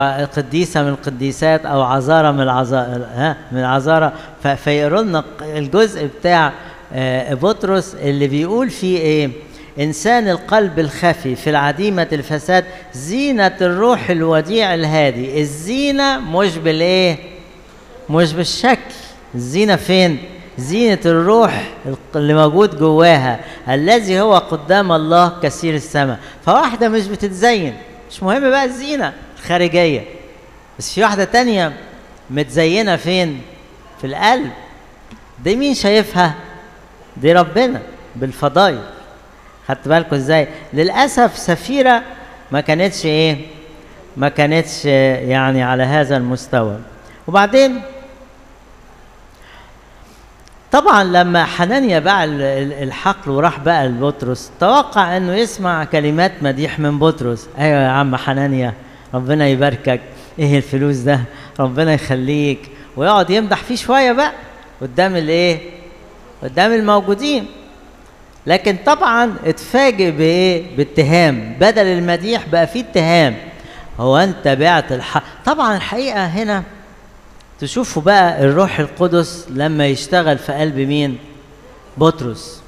قديسه من القديسات او عذاره من العذارى ها من العذاره ف- فيقروا لنا الجزء بتاع آه، بطرس اللي بيقول فيه ايه انسان القلب الخفي في العديمه الفساد زينه الروح الوديع الهادي الزينه مش بالايه مش بالشكل الزينه فين زينة الروح اللي موجود جواها الذي هو قدام الله كثير السماء فواحدة مش بتتزين مش مهم بقى الزينة الخارجية بس في واحدة تانية متزينة فين في القلب دي مين شايفها دي ربنا بالفضايل خدت بالكم ازاي للاسف سفيره ما كانتش ايه ما كانتش يعني على هذا المستوى وبعدين طبعا لما حنانيا باع ال- ال- الحقل وراح بقى لبطرس توقع انه يسمع كلمات مديح من بطرس ايوه يا عم حنانيا ربنا يباركك ايه الفلوس ده ربنا يخليك ويقعد يمدح فيه شويه بقى قدام الايه قدام الموجودين لكن طبعا اتفاجئ بايه باتهام بدل المديح بقى فيه اتهام هو انت بعت الحق طبعا الحقيقه هنا تشوفوا بقى الروح القدس لما يشتغل في قلب مين بطرس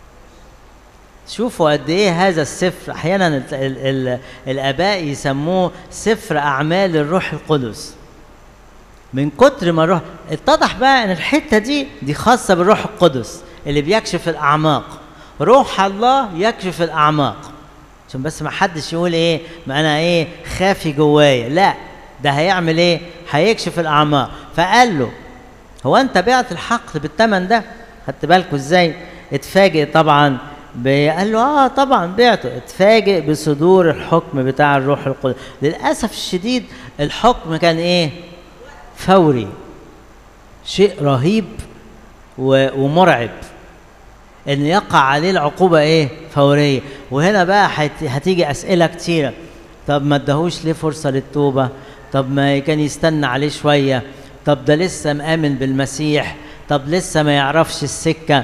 شوفوا قد ايه هذا السفر احيانا ال ال ال الاباء يسموه سفر اعمال الروح القدس من كتر ما الروح اتضح بقى ان الحته دي دي خاصه بالروح القدس اللي بيكشف الاعماق روح الله يكشف الاعماق عشان بس ما حدش يقول ايه ما انا ايه خافي جوايا لا ده هيعمل ايه هيكشف الاعماق فقال له هو انت بعت الحقل بالثمن ده خدت بالكوا ازاي اتفاجئ طبعا ب- قال له اه طبعا بعته اتفاجئ بصدور الحكم بتاع الروح القدس للاسف الشديد الحكم كان ايه فوري شيء رهيب و- ومرعب ان يقع عليه العقوبه ايه فوريه وهنا بقى هت- هتيجي اسئله كتيره طب ما اداهوش ليه فرصه للتوبه طب ما كان يستنى عليه شويه طب ده لسه مآمن بالمسيح طب لسه ما يعرفش السكه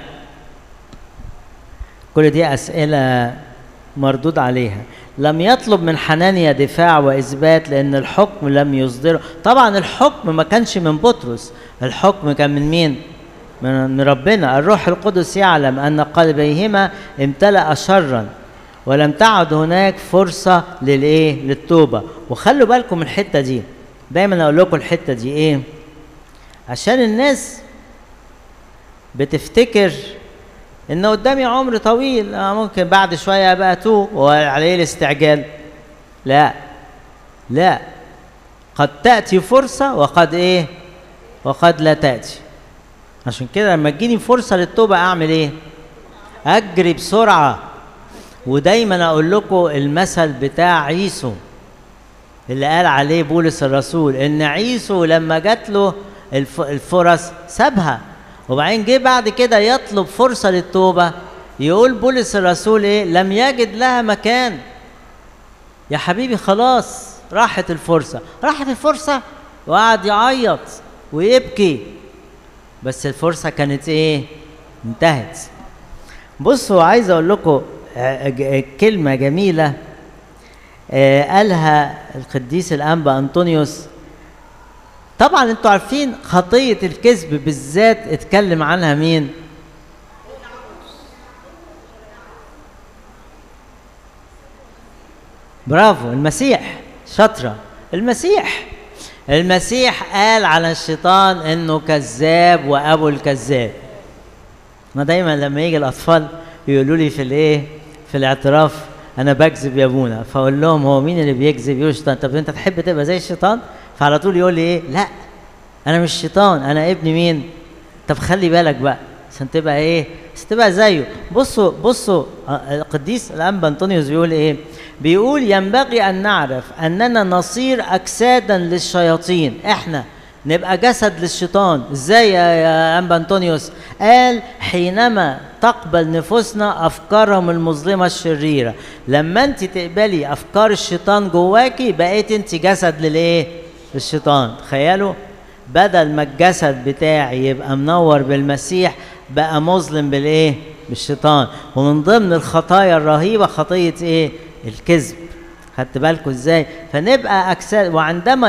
كل دي اسئله مردود عليها لم يطلب من حنانيا دفاع واثبات لان الحكم لم يصدره طبعا الحكم ما كانش من بطرس الحكم كان من مين من من ربنا الروح القدس يعلم ان قلبيهما امتلأ شرا ولم تعد هناك فرصه للايه للتوبه وخلوا بالكم من الحته دي دايما اقول لكم الحته دي ايه عشان الناس بتفتكر ان قدامي عمر طويل آه ممكن بعد شويه ابقى اتوب وعليه الاستعجال لا لا قد تاتي فرصه وقد ايه وقد لا تاتي عشان كده لما تجيني فرصه للتوبه اعمل ايه اجري بسرعه ودايما اقول لكم المثل بتاع عيسو اللي قال عليه بولس الرسول ان عيسو لما جات له الف- الفرص سابها وبعدين جه بعد كده يطلب فرصه للتوبه يقول بولس الرسول ايه لم يجد لها مكان يا حبيبي خلاص راحت الفرصه راحت الفرصه وقعد يعيط ويبكي بس الفرصه كانت ايه انتهت بصوا عايز اقول لكم آه، ج- كلمه جميله آه، قالها القديس الانبا انطونيوس طبعا انتوا عارفين خطيه الكذب بالذات اتكلم عنها مين برافو المسيح شاطره المسيح المسيح قال على الشيطان انه كذاب وابو الكذاب انا دايما لما يجي الاطفال يقولوا لي في الايه في الاعتراف انا بكذب يا ابونا فاقول لهم هو مين اللي بيكذب يقول الشيطان طب انت تحب تبقى زي الشيطان فعلى طول يقول لي ايه لا انا مش شيطان انا ابن مين طب خلي بالك بقى عشان تبقى ايه عشان تبقى زيه بصوا بصوا آه، القديس الانبا انطونيوس بيقول ايه بيقول ينبغي ان نعرف اننا نصير اجسادا للشياطين احنا نبقى جسد للشيطان ازاي يا, يا انبا انطونيوس قال حينما تقبل نفوسنا افكارهم المظلمه الشريره لما انت تقبلي افكار الشيطان جواكي بقيت انت جسد للايه للشيطان تخيلوا بدل ما الجسد بتاعي يبقى منور بالمسيح بقى مظلم بالايه بالشيطان ومن ضمن الخطايا الرهيبه خطيه ايه الكذب خدت بالكم ازاي فنبقى اجساد وعندما